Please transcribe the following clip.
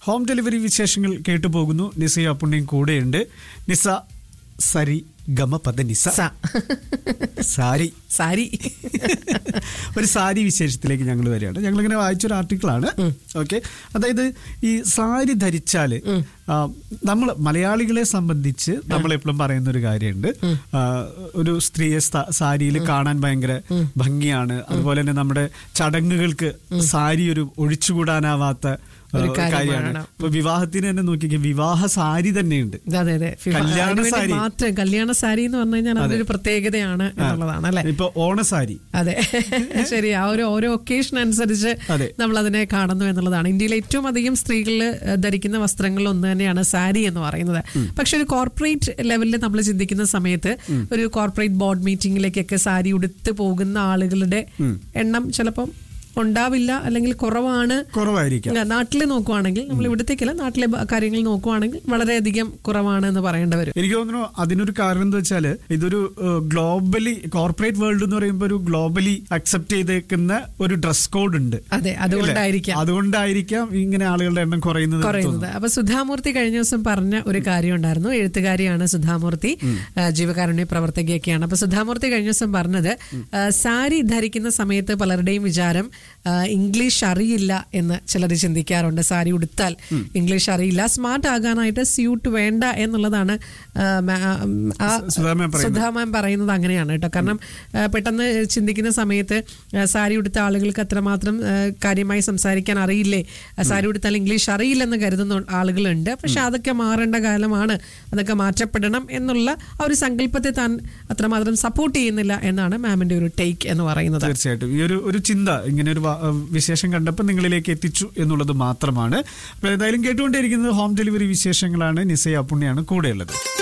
Home delivery വിശേഷങ്ങൾ കേട്ടു പോകുന്നു നിസയും അപ്പുണ്ണിയും കൂടെയുണ്ട് നിസ സരി ഗമ പദ നിസ സ. സാരി സാരി ഒരു സാരി വിശേഷത്തിലേക്ക് ഞങ്ങൾ വരികയാണ് ഞങ്ങൾ ഇങ്ങനെ വായിച്ചൊരു ആർട്ടിക്കിളാണ് ഓക്കെ അതായത് ഈ സാരി ധരിച്ചാല് നമ്മൾ മലയാളികളെ സംബന്ധിച്ച് നമ്മൾ എപ്പോഴും പറയുന്ന ഒരു കാര്യമുണ്ട് ആ, ഒരു സ്ത്രീയെ സ- സാരിയിൽ കാണാൻ ഭയങ്കര ഭംഗിയാണ് അതുപോലെ തന്നെ നമ്മുടെ ചടങ്ങുകൾക്ക് സാരി ഒരു ഒഴിച്ചുകൂടാനാവാത്ത ആ, ഒരു കാര്യമാണ്. കാര്യമാണ് ഇപ്പൊ വിവാഹത്തിന് തന്നെ നോക്കിക്കേ വിവാഹ സാരി തന്നെയുണ്ട് അതെ അതെ ഫിഫ- കല്യാണ അതിനുവേണ്ടി സാരി. മാത്രം കല്യാണ സാരി എന്ന് പറഞ്ഞു കഴിഞ്ഞാൽ അതൊരു പ്രത്യേകതയാണ് എന്നുള്ളതാണ് അല്ലെ ഇപ്പൊ ഓണസാരി അതെ ശരി ആ ഒരു ഓരോ ഒക്കേഷൻ അനുസരിച്ച് അതെ. നമ്മൾ അതിനെ കാണുന്നു എന്നുള്ളതാണ് ഇന്ത്യയിൽ ഏറ്റവും അധികം സ്ത്രീകൾ ധരിക്കുന്ന വസ്ത്രങ്ങളിൽ ഒന്ന് തന്നെയാണ് സാരി എന്ന് പറയുന്നത് പക്ഷെ ഒരു കോർപ്പറേറ്റ് ലെവലിൽ നമ്മൾ ചിന്തിക്കുന്ന സമയത്ത് ഒരു കോർപ്പറേറ്റ് ബോർഡ് മീറ്റിംഗിലേക്കൊക്കെ സാരി ഉടുത്ത് പോകുന്ന ആളുകളുടെ എണ്ണം ചിലപ്പം ഉണ്ടാവില്ല അല്ലെങ്കിൽ കുറവാണ് കുറവായിരിക്കാം നാട്ടിൽ നോക്കുവാണെങ്കിൽ നമ്മൾ ഇവിടത്തേക്കല്ല നാട്ടിലെ ബ- കാര്യങ്ങൾ നോക്കുവാണെങ്കിൽ വളരെയധികം കുറവാണ് എന്ന് പറയേണ്ടി വരും എനിക്ക് തോന്നുന്നു അതിനൊരു കാരണം എന്താ വെച്ചാല് ഇതൊരു ഗ്ലോബലി കോർപ്പറേറ്റ് വേൾഡ് എന്ന് പറയുമ്പോൾ ഒരു ഗ്ലോബലി അക്സെപ്റ്റ് ചെയ്തേക്കുന്ന ഒരു ഡ്രസ് കോഡ് ഉണ്ട് അതെ അതുകൊണ്ടായിരിക്കാം അതുകൊണ്ടായിരിക്കാം ഇങ്ങനെ ആളുകളുടെ എണ്ണം കുറയുന്നത് എന്ന് കുറയുന്നത് അപ്പൊ സുധാമൂർത്തി കഴിഞ്ഞ ദിവസം പറഞ്ഞ ഒരു കാര്യം ഉണ്ടായിരുന്നു എഴുത്തുകാരിയാണ് സുധാമൂർത്തി ആ, ജീവകാരുണ്യ പ്രവർത്തകയൊക്കെയാണ് അപ്പൊ സുധാമൂർത്തി കഴിഞ്ഞ ദിവസം പറഞ്ഞത് ആ, സാരി ധരിക്കുന്ന സമയത്ത് പലരുടെയും വിചാരം ആ, ഇംഗ്ലീഷ് അറിയില്ല എന്ന് ചിലർ ചിന്തിക്കാറുണ്ട് സാരി ഉടുത്താൽ ഇംഗ്ലീഷ് അറിയില്ല സ്മാർട്ട് ആകാനായിട്ട് സ്യൂട്ട് വേണ്ട എന്നുള്ളതാണ് ആ, മാ- ആ, സുധാ മാം പറയുന്നത്. സുധാ മാം പറയുന്നത് അങ്ങനെയാണ് കേട്ടോ കാരണം ആ, പെട്ടെന്ന് ചിന്തിക്കുന്ന സമയത്ത് ആ, സാരി ഉടുത്ത ആളുകൾക്ക് അത്രമാത്രം ആ, കാര്യമായി സംസാരിക്കാൻ അറിയില്ലേ ആ, സാരി ഉടുത്താൽ ഇംഗ്ലീഷ് അറിയില്ലെന്ന് കരുതുന്ന ആളുകളുണ്ട് പക്ഷെ അതൊക്കെ മാറേണ്ട കാലമാണ് അതൊക്കെ മാറ്റപ്പെടണം എന്നുള്ള ആ ഒരു സങ്കല്പത്തെ താൻ അത്രമാത്രം സപ്പോർട്ട് ചെയ്യുന്നില്ല എന്നാണ് മാമിന്റെ ഒരു ടേക്ക് എന്ന് പറയുന്നത് തീർച്ചയായിട്ടും ഈ ഒരു ഒരു ചിന്ത ഇങ്ങനെ ഒരു വ- വിശേഷം കണ്ടപ്പോൾ നിങ്ങളിലേക്ക് എത്തിച്ചു എന്നുള്ളത് മാത്രമാണ് അപ്പൊ ഏതായാലും കേട്ടുകൊണ്ടേയിരിക്കുന്നത് ഹോം ഡെലിവറി വിശേഷങ്ങളാണ് നിസയ അപ്പുണ്ണിയാണ് കൂടെയുള്ളത്